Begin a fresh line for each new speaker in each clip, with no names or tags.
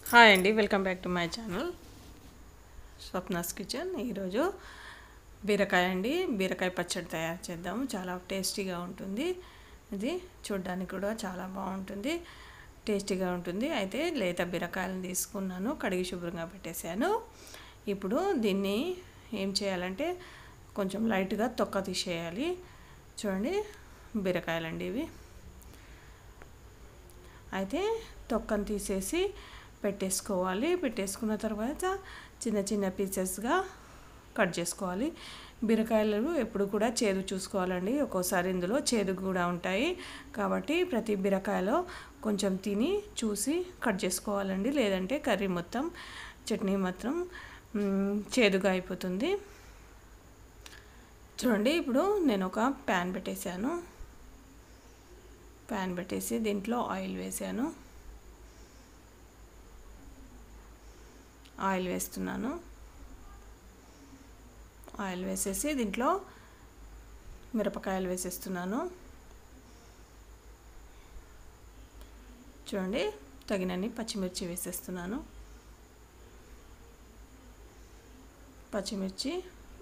hi అండి welcome back to my channel Swapna's kitchen ఈరోజు బీరకాయ అండి బీరకాయ పచ్చడి తయారు చేద్దాము చాలా టేస్టీగా ఉంటుంది ఇది చూడ్డానికి కూడా చాలా బాగుంటుంది టేస్టీగా ఉంటుంది అయితే లేత బీరకాయలను తీసుకున్నాను కడిగి శుభ్రంగా పెట్టేశాను ఇప్పుడు దీన్ని ఏం చేయాలంటే కొంచెం లైట్గా తొక్క తీసేయాలి చూడండి బీరకాయలండి ఇవి అయితే తొక్కను తీసేసి పెట్టేసుకోవాలి పెట్టేసుకున్న తర్వాత చిన్న చిన్న పీసెస్గా కట్ చేసుకోవాలి బీరకాయలు ఎప్పుడు కూడా చేదు చూసుకోవాలండి ఒక్కోసారి ఇందులో చేదు కూడా ఉంటాయి కాబట్టి ప్రతి బీరకాయలో కొంచెం తిని చూసి కట్ చేసుకోవాలండి లేదంటే కర్రీ మొత్తం చట్నీ మొత్తం మ్, చేదుగా అయిపోతుంది చూడండి ఇప్పుడు నేను ఒక ప్యాన్ పెట్టేశాను ప్యాన్ పెట్టేసి దీంట్లో ఆయిల్ వేసాను ఆయిల్ వేస్తున్నాను ఆయిల్ వేసేసి దీంట్లో మిరపకాయలు వేసేస్తున్నాను చూడండి తగినన్ని పచ్చిమిర్చి వేసేస్తున్నాను పచ్చిమిర్చి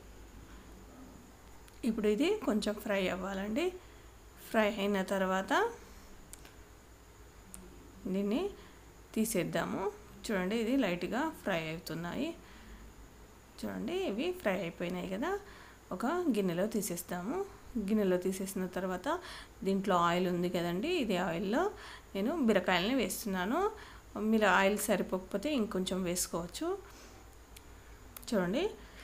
ఇప్పుడు ఇది కొంచెం ఫ్రై అవ్వాలండి ఫ్రై అయిన తర్వాత దీన్ని తీసేద్దాము చూడండి ఇది లైట్గా ఫ్రై అవుతున్నాయి చూడండి ఇవి ఫ్రై అయిపోయినాయి కదా ఒక గిన్నెలో తీసేస్తాము గిన్నెలో తీసేసిన తర్వాత దీంట్లో ఆయిల్ ఉంది కదండి ఇది ఆయిల్లో నేను బీరకాయలని వేస్తున్నాను మీరు ఆయిల్ సరిపోకపోతే ఇంకొంచెం వేసుకోవచ్చు చూడండి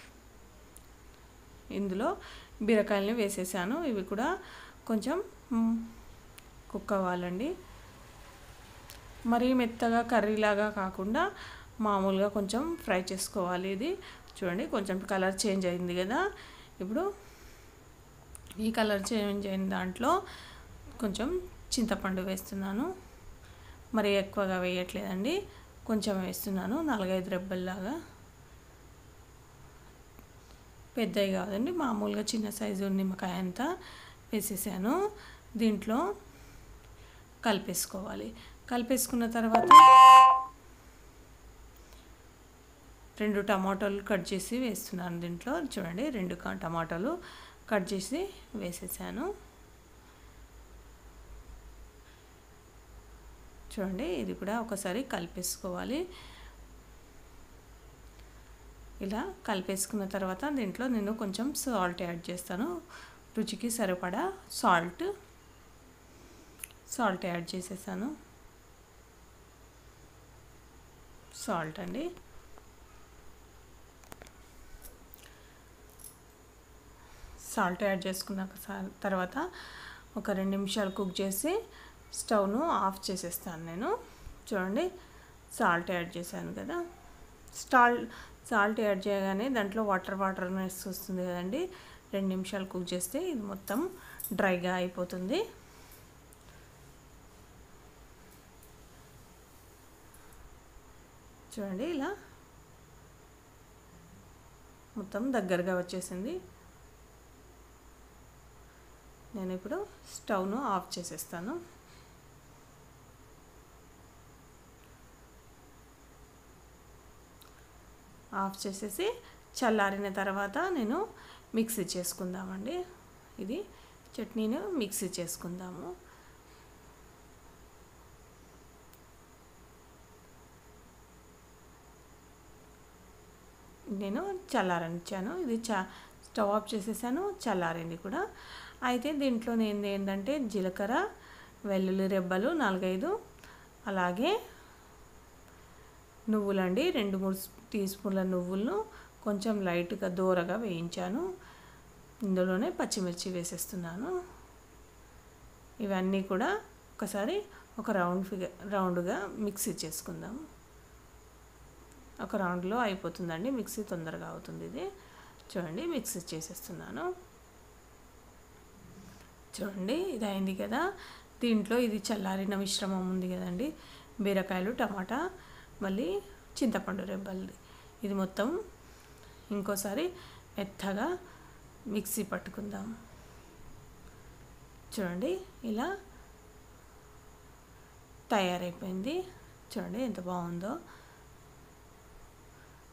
ఇందులో బీరకాయలని వేసేసాను ఇవి కూడా కొంచెం మ్, కుక్ అవ్వాలండి మరీ మెత్తగా కర్రీలాగా కాకుండా మామూలుగా కొంచెం ఫ్రై చేసుకోవాలి ఇది చూడండి కొంచెం కలర్ చేంజ్ అయింది కదా ఇప్పుడు ఈ కలర్ చేంజ్ అయిన దాంట్లో కొంచెం చింతపండు వేస్తున్నాను మరి ఎక్కువగా వేయట్లేదండి కొంచెం వేస్తున్నాను నాలుగైదు రెబ్బల్లాగా పెద్దవి కాదండి మామూలుగా చిన్న సైజు నిమ్మకాయ అంతా వేసేసాను దీంట్లో కలిపేసుకోవాలి కలిపేసుకున్న తర్వాత రెండు టమాటాలు కట్ చేసి వేస్తున్నాను దీంట్లో చూడండి రెండు క- టమాటాలు కట్ చేసి వేసేసాను చూడండి ఇది కూడా ఒకసారి కలిపేసుకోవాలి ఇలా కలిపేసుకున్న తర్వాత దీంట్లో నేను కొంచెం సాల్ట్ యాడ్ చేస్తాను రుచికి సరిపడా సాల్ట్ సాల్ట్ యాడ్ చేసేసాను సాల్ట్ అండి సాల్ట్ యాడ్ చేసుకున్నాక సా- తర్వాత ఒక రెండు నిమిషాలు కుక్ చేసి స్టవ్ను ఆఫ్ చేసేస్తాను నేను చూడండి సాల్ట్ యాడ్ చేశాను కదా స్టాల్ సాల్ట్ యాడ్ చేయగానే దాంట్లో వాటర్ వాటర్నెస్ వస్తుంది కదండి రెండు నిమిషాలు కుక్ చేస్తే ఇది మొత్తం డ్రైగా అయిపోతుంది చూడండి ఇలా మొత్తం దగ్గరగా వచ్చేసింది నేను ఇప్పుడు స్టవ్ను ఆఫ్ చేసేస్తాను ఆఫ్ చేసేసి చల్లారిన తర్వాత నేను మిక్సీ చేసుకుందామండి ఇది చట్నీని మిక్సీ చేసుకుందాము నేను చల్లారనిచ్చాను ఇది చా స్టవ్ ఆఫ్ చేసేసాను చల్లారింది కూడా అయితే దీంట్లో నేను ఏంటంటే జీలకర్ర వెల్లుల్లి రెబ్బలు నాలుగైదు అలాగే నువ్వులండి రెండు మూడు టీ స్పూన్ల నువ్వులను కొంచెం లైట్గా దూరగా వేయించాను ఇందులోనే పచ్చిమిర్చి వేసేస్తున్నాను ఇవన్నీ కూడా ఒకసారి ఒక రౌండ్ ఫిగర్ రౌండ్గా మిక్సీ చేసుకుందాం ఒక రౌండ్లో అయిపోతుందండి మిక్సీ తొందరగా అవుతుంది ఇది చూడండి మిక్సీ చేసేస్తున్నాను చూడండి ఇది అయింది కదా దీంట్లో ఇది చల్లారిన మిశ్రమం ఉంది కదండి బీరకాయలు టమాటా మళ్ళీ చింతపండు రెబ్బలు ఇది మొత్తం ఇంకోసారి మెత్తగా మిక్సీ పట్టుకుందాం చూడండి ఇలా తయారైపోయింది చూడండి ఎంత బాగుందో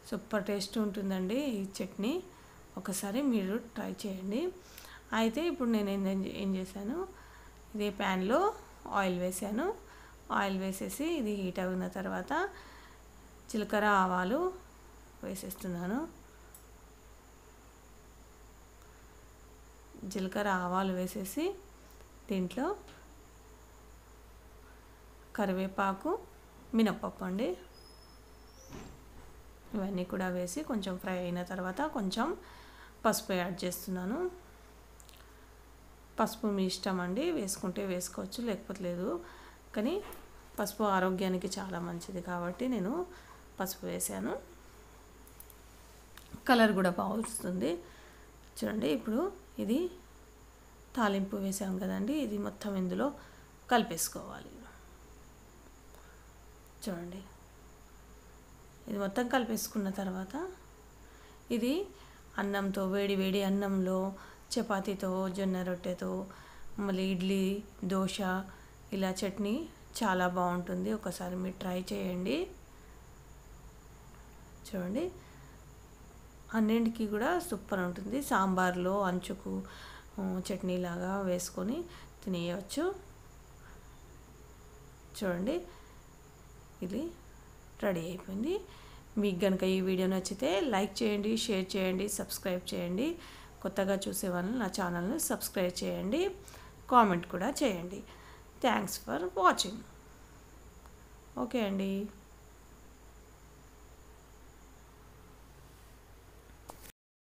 సూపర్ టేస్ట్ ఉంటుందండి ఈ చట్నీ ఒకసారి మీరు ట్రై చేయండి అయితే ఇప్పుడు నేను ఏం ఏం చేశాను ఇదే ప్యాన్లో ఆయిల్ వేసాను ఆయిల్ వేసేసి ఇది హీట్ అయిన తర్వాత జీలకర్ర ఆవాలు వేసేస్తున్నాను జీలకర్ర ఆవాలు వేసేసి దీంట్లో కరివేపాకు మినప్పప్పు అండి ఇవన్నీ కూడా వేసి కొంచెం ఫ్రై అయిన తర్వాత కొంచెం పసుపు యాడ్ చేస్తున్నాను పసుపు మీ ఇష్టం అండి వేసుకుంటే వేసుకోవచ్చు లేకపోతే లేదు కానీ పసుపు ఆరోగ్యానికి చాలా మంచిది కాబట్టి నేను పసుపు వేసాను కలర్ కూడా బాగా వస్తుంది చూడండి ఇప్పుడు ఇది తాలింపు వేసాం కదండి ఇది మొత్తం ఇందులో కలిపేసుకోవాలి చూడండి ఇది మొత్తం కలిపేసుకున్న తర్వాత ఇది అన్నంతో వేడి వేడి అన్నంలో చపాతీతో జొన్న రొట్టెతో మళ్ళీ ఇడ్లీ దోశ ఇలా చట్నీ చాలా బాగుంటుంది ఒకసారి మీరు ట్రై చేయండి చూడండి అన్నింటికి కూడా సూపర్ ఉంటుంది సాంబార్లో అంచుకు చట్నీలాగా వేసుకొని తినేయవచ్చు చూడండి ఇది రెడీ అయిపోయింది మీకు కనుక ఈ వీడియో నచ్చితే లైక్ చేయండి షేర్ చేయండి సబ్స్క్రైబ్ చేయండి కొత్తగా చూసే వాళ్ళు నా ఛానల్ని సబ్స్క్రైబ్ చేయండి కామెంట్ కూడా చేయండి థ్యాంక్స్ ఫర్ వాచింగ్ ఓకే అండి